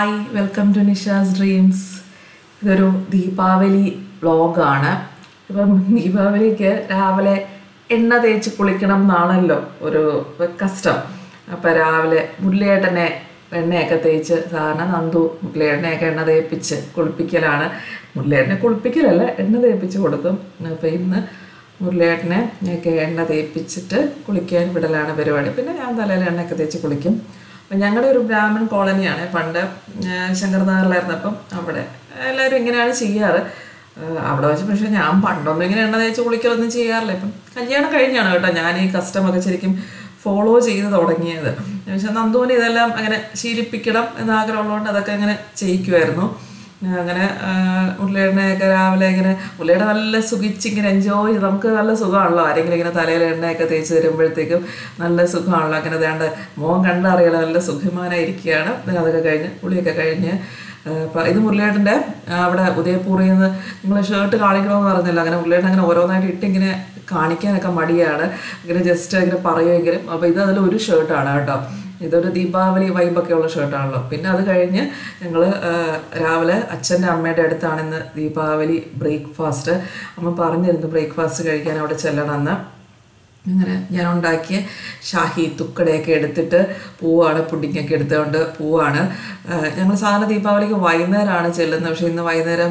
hi welcome to Nisha's dreams ഇതൊരു ദീപാവലി വ്ളോഗാണ് ഇപ്പം ദീപാവലിക്ക് രാവിലെ എണ്ണ തേച്ച് കുളിക്കണം എന്നാണല്ലോ ഒരു കസ്റ്റം അപ്പം രാവിലെ മുരളിയേട്ടനെ എണ്ണയൊക്കെ തേച്ച് സാധാരണ നന്ദു മുരളിയേട്ടനെയൊക്കെ എണ്ണ തേപ്പിച്ച് കുളിപ്പിക്കലാണ് മുരളിയേട്ടനെ കുളിപ്പിക്കലല്ല എണ്ണ തേപ്പിച്ച് കൊടുക്കും അപ്പം ഇന്ന് മുരളിയേട്ടനെ ഒക്കെ എണ്ണ തേപ്പിച്ചിട്ട് കുളിക്കാൻ വിടലാണ് പരിപാടി പിന്നെ ഞാൻ തലയിൽ എണ്ണയൊക്കെ തേച്ച് കുളിക്കും അപ്പം ഞങ്ങളുടെ ഒരു ബ്രാഹ്മൺ കോളനിയാണ് പണ്ട് ശങ്കർനഗറിലായിരുന്നപ്പം അവിടെ എല്ലാവരും ഇങ്ങനെയാണ് ചെയ്യാറ് ആ, അവിടെ വെച്ച് പക്ഷേ ഞാൻ പണ്ടൊന്നും ഇങ്ങനെ എണ്ണ തേച്ച് കുളിക്കലൊന്നും ചെയ്യാറില്ല ഇപ്പം കല്യാണം കഴിഞ്ഞാണ് കേട്ടോ ഞാൻ ഈ കസ്റ്റമൊക്കെ ശരിക്കും ഫോളോ ചെയ്ത് തുടങ്ങിയത് പക്ഷെ നന്ദുവിന് ഇതെല്ലാം അങ്ങനെ ശീലിപ്പിക്കണം എന്ന് ആഗ്രഹമുള്ളതുകൊണ്ട് അതൊക്കെ അങ്ങനെ ചെയ്യിക്കുമായിരുന്നു അങ്ങനെ ഉള്ളിയെണ്ണയൊക്കെ രാവിലെ ഇങ്ങനെ ഉള്ളിയുടെ നല്ല സുഖിച്ച് ഇങ്ങനെ എൻജോയ് ചെയ്ത് നമുക്ക് നല്ല സുഖമാണല്ലോ ആരെങ്കിലും ഇങ്ങനെ തലയിൽ എണ്ണയൊക്കെ തേച്ച് തരുമ്പോഴത്തേക്കും നല്ല സുഖമാണല്ലോ അങ്ങനെ വേണ്ട മോൻ കണ്ടറിയാലോ നല്ല സുഖമാനായിരിക്കുകയാണ് പിന്നെ അതൊക്കെ കഴിഞ്ഞ് കുളിയൊക്കെ കഴിഞ്ഞ് അപ്പം ഇത് മുരളിയേട്ടൻ്റെ അവിടെ ഉദയപൂറിൽ നിന്ന് നിങ്ങൾ ഷർട്ട് കാണിക്കണമെന്ന് പറഞ്ഞില്ല അങ്ങനെ മുരളിയേട്ടൻ അങ്ങനെ ഓരോന്നായിട്ട് ഇട്ടിങ്ങനെ കാണിക്കാനൊക്കെ മടിയാണ് ഇങ്ങനെ ജസ്റ്റ് ഇങ്ങനെ പറയുമെങ്കിലും അപ്പോൾ ഇത് അതിൽ ഒരു ഷർട്ടാണ് കേട്ടോ ഇതൊരു ദീപാവലി വൈബൊക്കെ ഉള്ള ഷർട്ടാണല്ലോ പിന്നെ അത് കഴിഞ്ഞ് ഞങ്ങൾ രാവിലെ അച്ഛൻ്റെ അമ്മയുടെ അടുത്താണ് ഇന്ന് ദീപാവലി ബ്രേക്ക്ഫാസ്റ്റ് അമ്മ പറഞ്ഞിരുന്നു ബ്രേക്ക്ഫാസ്റ്റ് കഴിക്കാൻ അവിടെ ചെല്ലണമെന്ന് അങ്ങനെ ഞാൻ ഉണ്ടാക്കിയ ഷാഹി തുക്കടയൊക്കെ എടുത്തിട്ട് പൂവാണ് പുഡിങ്ങൊക്കെ എടുത്തുകൊണ്ട് പൂവാണ് ഞങ്ങൾ സാധാരണ ദീപാവലിക്ക് വൈകുന്നേരമാണ് ചെല്ലുന്നത് പക്ഷേ ഇന്ന് വൈകുന്നേരം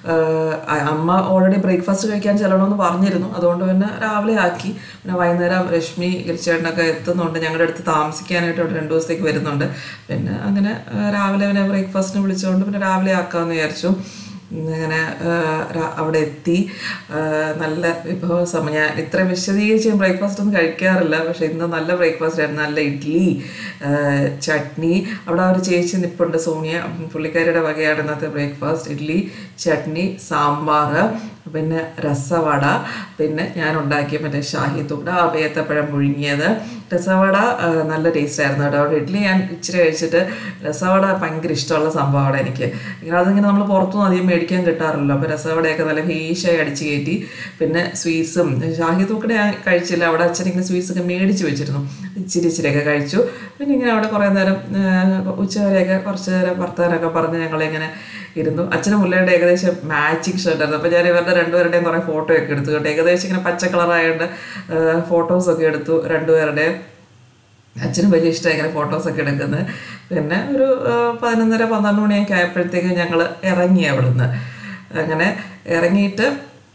ആ, അമ്മ ഓൾറെഡി ബ്രേക്ക്ഫാസ്റ്റ് കഴിക്കാൻ ചെല്ലണമെന്ന് പറഞ്ഞിരുന്നു അതുകൊണ്ട് പിന്നെ രാവിലെ ആക്കി പിന്നെ വൈകുന്നേരം രശ്മി ഗിരിച്ചേട്ടനൊക്കെ എത്തുന്നുണ്ട് ഞങ്ങളുടെ അടുത്ത് താമസിക്കാനായിട്ട് ഇവിടെ രണ്ട് ദിവസത്തേക്ക് വരുന്നുണ്ട് പിന്നെ അങ്ങനെ ആ, രാവിലെ പിന്നെ ബ്രേക്ക്ഫാസ്റ്റിന് വിളിച്ചുകൊണ്ട് പിന്നെ രാവിലെ ആക്കാമെന്ന് വിചാരിച്ചു അങ്ങനെ ആ, ര- അവിടെ എത്തി ആ, നല്ല വിഭവ സമയം ഞാൻ ഇത്ര വിശദീകരിച്ച് ഞാൻ ബ്രേക്ക്ഫാസ്റ്റ് ഒന്നും കഴിക്കാറില്ല പക്ഷേ ഇന്ന് നല്ല ബ്രേക്ക്ഫാസ്റ്റ് ആയിരുന്നു നല്ല ഇഡ്ഡലി ആ, ചട്നി അവിടെ ഒരു ചേച്ചി നിപ്പുണ്ട് സോണിയ പുള്ളിക്കാരിയുടെ വകയാണ് ഇന്നത്തെ ബ്രേക്ക്ഫാസ്റ്റ് ഇഡ്ഡലി ചട്നി സാമ്പാർ പിന്നെ രസവട പിന്നെ ഞാൻ ഉണ്ടാക്കിയ മറ്റേ ഷാഹി തുക്ട വേത്തപ്പഴം പുഴുങ്ങിയത് രസവട ആ, നല്ല ടേസ്റ്റ് ആയിരുന്നു കേട്ടോ അവിടെ ഇഡ്ഡലി ഞാൻ ഇച്ചിരി കഴിച്ചിട്ട് രസവട ഭയങ്കര ഇഷ്ടമുള്ള സംഭവമാണ് എനിക്ക് ഇങ്ങനെ അതിങ്ങനെ നമ്മൾ പുറത്തുനിന്ന് അധികം മേടിക്കാൻ കിട്ടാറില്ല അപ്പോൾ രസവടയൊക്കെ നല്ല ഭീഷായി അടിച്ച് കയറ്റി പിന്നെ സ്വീറ്റ്സും ഷാഹി തൂക്കട ഞാൻ കഴിച്ചില്ല അവിടെ അച്ഛൻ ഇങ്ങനെ സ്വീറ്റ്സ് ഒക്കെ മേടിച്ച് വെച്ചിരുന്നു ഇച്ചിരി ഇച്ചിരിയൊക്കെ കഴിച്ചു പിന്നെ ഇങ്ങനെ അവിടെ കുറേ നേരം ആ, ഉച്ചവരെയൊക്കെ കുറച്ച് നേരം വർത്താനൊക്കെ പറഞ്ഞ് ഞങ്ങളിങ്ങനെ ഇരുന്നു അച്ഛനും മുല്ലയുടെ ഏകദേശം മാച്ചിങ് ഷർട്ടായിരുന്നു അപ്പോൾ ഞാൻ ഇവരുടെ രണ്ടുപേരുടെയും കുറേ ഫോട്ടോ ഒക്കെ എടുത്തു കേട്ടോ ഏകദേശം ഇങ്ങനെ പച്ച കളറായതുകൊണ്ട് ഫോട്ടോസൊക്കെ എടുത്തു രണ്ടുപേരുടെയും അച്ഛനും വലിയ ഇഷ്ടമായി ഇങ്ങനെ ഫോട്ടോസൊക്കെ എടുക്കുന്നത് പിന്നെ ഒരു ആ, പതിനൊന്നര പന്ത്രണ്ട് മണിയൊക്കെ ആയപ്പോഴത്തേക്ക് ഞങ്ങൾ ഇറങ്ങി അവിടുന്ന് അങ്ങനെ ഇറങ്ങിയിട്ട്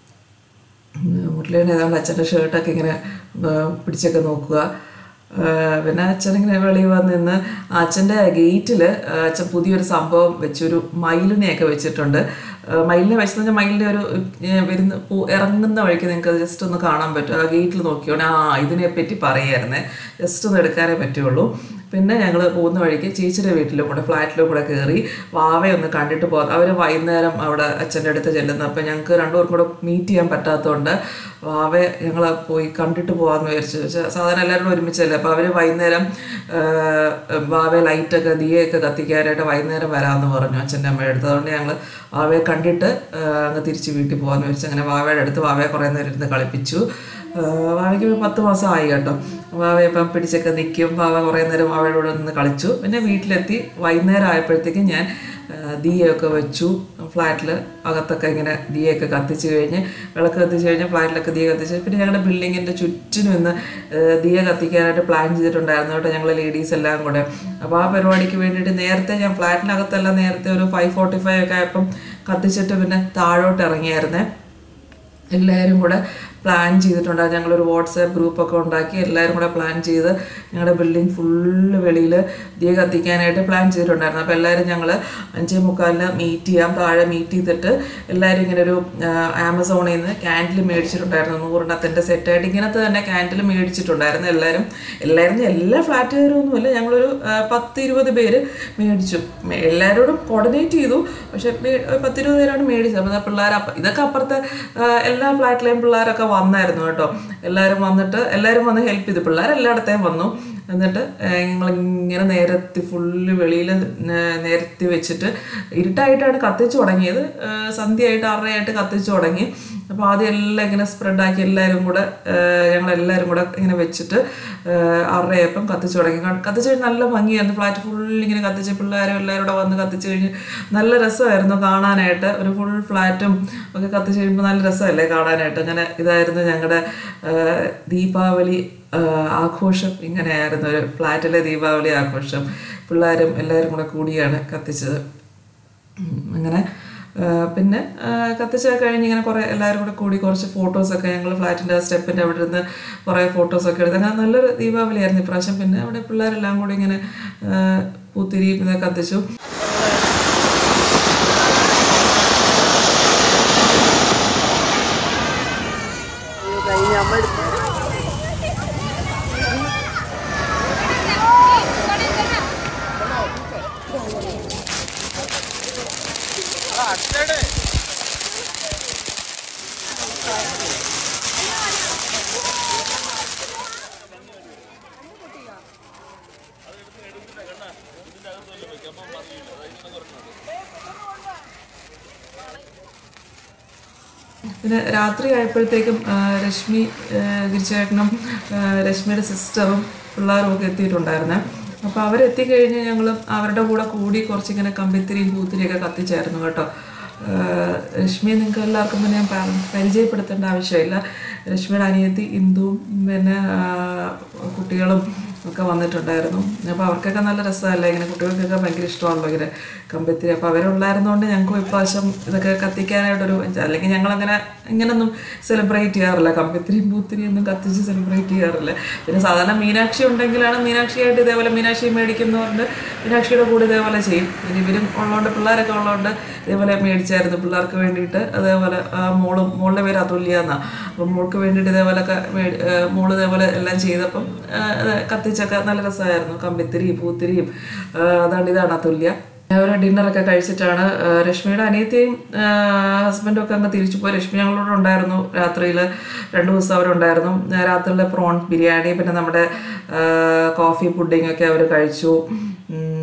മുരളിയുടെ ഏതാണ്ട് അച്ഛൻ്റെ ഷർട്ടൊക്കെ ഇങ്ങനെ ആ, പിടിച്ചൊക്കെ നോക്കുക ആ, പിന്നെ അച്ഛൻ ഇങ്ങനെ വെളിയിൽ വന്ന് നിന്ന് അച്ഛൻ്റെ ഗേറ്റിൽ അച്ഛൻ പുതിയൊരു സംഭവം വെച്ചൊരു മയിലിനെയൊക്കെ വെച്ചിട്ടുണ്ട് ആ, മയിലിനെ വെച്ചെന്ന് വെച്ചാൽ മയിലിൻ്റെ ഒരു ഏ, വരുന്ന പോ- ഇറങ്ങുന്ന വഴിക്ക് നിങ്ങൾക്ക് ജസ്റ്റ് ഒന്ന് കാണാൻ പറ്റും ആ ഗേറ്റിൽ നോക്കിയോണ്ട് ആ ഇതിനെപ്പറ്റി പറയായിരുന്നേ ജസ്റ്റ് ഒന്ന് എടുക്കാനേ പറ്റുള്ളൂ പിന്നെ ഞങ്ങൾ പോകുന്ന വഴിക്ക് ചേച്ചിയുടെ വീട്ടിലും കൂടെ ഫ്ലാറ്റിലും കൂടെ കയറി വാവയെ ഒന്ന് കണ്ടിട്ട് പോകാം അവർ വൈകുന്നേരം അവിടെ അച്ഛൻ്റെ അടുത്ത് ചെല്ലുന്നു അപ്പം ഞങ്ങൾക്ക് രണ്ടുപേർക്കും കൂടെ മീറ്റ് ചെയ്യാൻ പറ്റാത്തതുകൊണ്ട് വാവയെ ഞങ്ങൾ പോയി കണ്ടിട്ട് പോകാമെന്ന് വിചാരിച്ചു പക്ഷേ സാധാരണ എല്ലാവരും കൂടെ ഒരുമിച്ചല്ലേ അപ്പോൾ അവർ വൈകുന്നേരം ആ, വാവയെ ലൈറ്റൊക്കെ ദിയയൊക്കെ കത്തിക്കാനായിട്ട് വൈകുന്നേരം വരാമെന്ന് പറഞ്ഞു അച്ഛൻ്റെ അമ്മയുടെ അടുത്ത് അതുകൊണ്ട് ഞങ്ങൾ വാവയെ കണ്ടിട്ട് ആ, അങ്ങ് തിരിച്ച് വീട്ടിൽ പോകാമെന്ന് വിചാരിച്ചു അങ്ങനെ വാവയുടെ അടുത്ത് വാവയെ കുറേ നേരം ഇരുന്ന് കളിപ്പിച്ചു ആ, വാവയ്ക്ക് ഇപ്പം പത്ത് മാസമായി കേട്ടോ വാവ ഇപ്പം പിടിച്ചൊക്കെ നിൽക്കും വാവ കുറേ നേരം വാവയുടെ കൂടെ നിന്ന് കളിച്ചു പിന്നെ വീട്ടിലെത്തി വൈകുന്നേരം ആയപ്പോഴത്തേക്കും ഞാൻ ആ, ദിയയൊക്കെ വെച്ചു ഫ്ലാറ്റിൽ അകത്തൊക്കെ ഇങ്ങനെ ദിയയൊക്കെ കത്തിച്ച് കഴിഞ്ഞ് വിളക്ക് കത്തിച്ച് കഴിഞ്ഞ് ഫ്ലാറ്റിലൊക്കെ ദിയ കത്തിച്ച് പിന്നെ ഞങ്ങളുടെ ബിൽഡിങ്ങിൻ്റെ ചുറ്റിനും ഇന്ന് ആ, ദിയ കത്തിക്കാനായിട്ട് പ്ലാൻ ചെയ്തിട്ടുണ്ടായിരുന്നു കേട്ടോ ഞങ്ങൾ ലേഡീസ് എല്ലാം കൂടെ അപ്പോൾ ആ പരിപാടിക്ക് വേണ്ടിയിട്ട് നേരത്തെ ഞാൻ ഫ്ലാറ്റിനകത്തെല്ലാം നേരത്തെ ഒരു ഫൈവ് ഫോർട്ടി ഫൈവ് ഒക്കെ ആയപ്പം കത്തിച്ചിട്ട് പിന്നെ താഴോട്ട് ഇറങ്ങിയായിരുന്നേ എല്ലാവരും കൂടെ പ്ലാൻ ചെയ്തിട്ടുണ്ട് ഞങ്ങളൊരു വാട്സാപ്പ് ഗ്രൂപ്പൊക്കെ ഉണ്ടാക്കി എല്ലാവരും കൂടെ പ്ലാൻ ചെയ്ത് ഞങ്ങളുടെ ബിൽഡിംഗ് ഫുള്ള് വെളിയിൽ ദിയ കത്തിക്കാനായിട്ട് പ്ലാൻ ചെയ്തിട്ടുണ്ടായിരുന്നു അപ്പോൾ എല്ലാവരും ഞങ്ങൾ അഞ്ചേ മുക്കാലിന് മീറ്റ് ചെയ്യാം താഴെ മീറ്റ് ചെയ്തിട്ട് എല്ലാവരും ഇങ്ങനെ ഒരു ആമസോണിൽ നിന്ന് ക്യാൻഡിൽ മേടിച്ചിട്ടുണ്ടായിരുന്നു നൂറെണ്ണത്തിൻ്റെ സെറ്റായിട്ട് ഇങ്ങനത്തെ തന്നെ ക്യാൻഡിൽ മേടിച്ചിട്ടുണ്ടായിരുന്നു എല്ലാവരും എല്ലാവരും എല്ലാ ഫ്ലാറ്റുകാരൊന്നുമില്ല ഞങ്ങളൊരു ആ, പത്ത് ഇരുപത് പേര് മേടിച്ചു മേ- എല്ലാവരോടും കോർഡിനേറ്റ് ചെയ്തു പക്ഷെ മേ- ഒരു പത്തിരുപത് പേരാണ് മേടിച്ചത് അപ്പോൾ പിള്ളേർ ഇതൊക്കെ അപ്പുറത്തെ ആ, എല്ലാ ഫ്ലാറ്റിലെയും പിള്ളേരൊക്കെ വന്നായിരുന്നു കേട്ടോ എല്ലാവരും വന്നിട്ട് എല്ലാവരും വന്ന് ഹെൽപ്പ് ചെയ്തു പിള്ളേർ എല്ലായിടത്തേയും വന്നു എന്നിട്ട് ഞങ്ങൾ ഇങ്ങനെ നേരത്തി ഫുള്ള് വെളിയിൽ നേരത്തി വെച്ചിട്ട് ഇരുട്ടായിട്ടാണ് കത്തിച്ചു തുടങ്ങിയത് ആ, സന്ധ്യയായിട്ട് ആറരയായിട്ട് കത്തിച്ചു തുടങ്ങി അപ്പോൾ ആദ്യം എല്ലാം ഇങ്ങനെ സ്പ്രെഡാക്കി എല്ലാവരും കൂടെ ഞങ്ങൾ എല്ലാവരും കൂടെ ഇങ്ങനെ വെച്ചിട്ട് ആറരയപ്പം കത്തിച്ചു തുടങ്ങി ക- കത്തിച്ച് കഴിഞ്ഞ് നല്ല ഭംഗിയായിരുന്നു ഫ്ലാറ്റ് ഫുൾ ഇങ്ങനെ കത്തിച്ച് പിള്ളേരും എല്ലാവരും കൂടെ വന്ന് കത്തിച്ച് കഴിഞ്ഞ് നല്ല രസമായിരുന്നു കാണാനായിട്ട് ഒരു ഫുൾ ഫ്ലാറ്റും ഒക്കെ കത്തിച്ച് കഴിയുമ്പോൾ നല്ല രസമല്ലേ കാണാനായിട്ട് അങ്ങനെ ഇതായിരുന്നു ഞങ്ങളുടെ ദീപാവലി ആ, ആഘോഷം ഇങ്ങനെയായിരുന്നു ഒരു ഫ്ലാറ്റിലെ ദീപാവലി ആഘോഷം പിള്ളേരും എല്ലാവരും കൂടെ കൂടിയാണ് കത്തിച്ചത് ഉം, അങ്ങനെ ആ, പിന്നെ ആ, കത്തിച്ച് കഴിഞ്ഞ് ഇങ്ങനെ കുറേ എല്ലാവരും കൂടെ കൂടി കുറച്ച് ഫോട്ടോസൊക്കെ ഞങ്ങൾ ഫ്ലാറ്റിൻ്റെ സ്റ്റെപ്പിൻ്റെ അവിടെ ഇരുന്ന് കുറേ ഫോട്ടോസൊക്കെ എടുത്ത് അങ്ങനെ നല്ലൊരു ദീപാവലിയായിരുന്നു ഇപ്രാവശ്യം പിന്നെ അവിടെ പിള്ളേരെല്ലാം കൂടി ഇങ്ങനെ ആ, പൂത്തിരിയും ഇതൊക്കെ കത്തിച്ചു പിന്നെ രാത്രി ആയപ്പോഴത്തേക്കും ആ, രശ്മി ആ, ഗിരിച്ചേട്ടനും ആ, രശ്മിയുടെ സിസ്റ്ററും പിള്ളേരും ഒക്കെ എത്തിയിട്ടുണ്ടായിരുന്നേ അപ്പോൾ അവരെത്തിക്കഴിഞ്ഞ് ഞങ്ങൾ അവരുടെ കൂടെ കൂടി കുറച്ചിങ്ങനെ കമ്പിത്തിരിയും പൂത്തിരിയൊക്കെ കത്തിച്ചായിരുന്നു കേട്ടോ ആ, രശ്മിയെ നിങ്ങൾക്ക് എല്ലാവർക്കും തന്നെ ഞാൻ പ- പരിചയപ്പെടുത്തേണ്ട ആവശ്യമില്ല രശ്മിയുടെ അനിയത്തി ഇന്ദുവും പിന്നെ ആ, കുട്ടികളും ഒക്കെ വന്നിട്ടുണ്ടായിരുന്നു അപ്പോൾ അവർക്കൊക്കെ നല്ല രസമല്ലേ ഇങ്ങനെ കുട്ടികൾക്കൊക്കെ ഭയങ്കര ഇഷ്ടമാണല്ലോ ഇങ്ങനെ കമ്പത്തിരി അപ്പോൾ അവരുണ്ടായിരുന്നതുകൊണ്ട് ഞങ്ങൾക്ക് ഇപ്രാവശ്യം ഇതൊക്കെ കത്തിക്കാനായിട്ടൊരു അല്ലെങ്കിൽ ഞങ്ങളങ്ങനെ ഇങ്ങനൊന്നും സെലിബ്രേറ്റ് ചെയ്യാറില്ല കമ്പത്തിരിയും പൂത്തിരിയും ഒന്നും കത്തിച്ച് സെലിബ്രേറ്റ് ചെയ്യാറില്ല പിന്നെ സാധാരണ മീനാക്ഷി ഉണ്ടെങ്കിലാണ് മീനാക്ഷിയായിട്ട് ഇതേപോലെ മീനാക്ഷി മേടിക്കുന്നതുകൊണ്ട് മീനാക്ഷിയുടെ കൂടെ ഇതേപോലെ ചെയ്യും പിന്നെ ഇവരും ഉള്ളതുകൊണ്ട് പിള്ളേരൊക്കെ ഉള്ളതുകൊണ്ട് ഇതേപോലെ മേടിച്ചായിരുന്നു പിള്ളേർക്ക് വേണ്ടിയിട്ട് അതേപോലെ ആ മോളും മോളുടെ പേര് അതുല്യ എന്നാണ് അപ്പം മോൾക്ക് വേണ്ടിയിട്ട് ഇതേപോലെയൊക്കെ മേടി ആ, മോള് ഇതേപോലെ എല്ലാം ചെയ്തപ്പം ആ, അത് കത്തിച്ചൊക്കെ നല്ല രസമായിരുന്നു കമ്പിത്തിരിയും പൂത്തിരിയും ആ, അതാണ് ഇതാണ് അതുല്യ അവർ ഡിന്നറൊക്കെ കഴിച്ചിട്ടാണ് ആ, രശ്മിയുടെ അനിയത്തിയും ഹസ്ബൻഡും ഒക്കെ അങ്ങ് തിരിച്ചു പോയി രശ്മി ഞങ്ങളോട് ഉണ്ടായിരുന്നു രാത്രിയിൽ രണ്ട് ദിവസം അവരുണ്ടായിരുന്നു ആ, രാത്രിയിലെ പ്രോൺ ബിരിയാണി പിന്നെ നമ്മുടെ ആ, കോഫി പുഡിംഗ് ഒക്കെ അവർ കഴിച്ചു ഉം,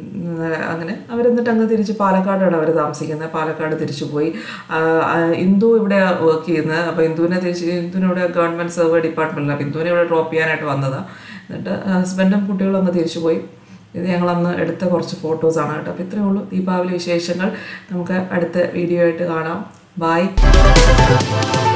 അങ്ങനെ അവരെന്നിട്ട് അങ്ങ് തിരിച്ച് പാലക്കാടാണ് അവർ താമസിക്കുന്നത് പാലക്കാട് തിരിച്ചു പോയി ആ, ആ, ഇന്ദു ഇവിടെ വർക്ക് ചെയ്യുന്നത് അപ്പോൾ ഇന്ദുവിനെ തിരിച്ച് ഇന്ദുവിനെ ഇവിടെ ഗവൺമെൻറ് സർവേ ഡിപ്പാർട്ട്മെൻറ്റിൽ അപ്പോൾ ഇന്ദുവിനെ ഇവിടെ ഡ്രോപ്പ് ചെയ്യാനായിട്ട് വന്നതാണ് എന്നിട്ട് ഹസ്ബൻഡും കുട്ടികളും അങ്ങ് തിരിച്ചു പോയി ഇത് ഞങ്ങളന്ന് എടുത്ത കുറച്ച് ഫോട്ടോസാണ് കേട്ടോ അപ്പോൾ ഇത്രയേ ഉള്ളൂ ദീപാവലി വിശേഷങ്ങൾ നമുക്ക് അടുത്ത വീഡിയോ ആയിട്ട് കാണാം ബായ്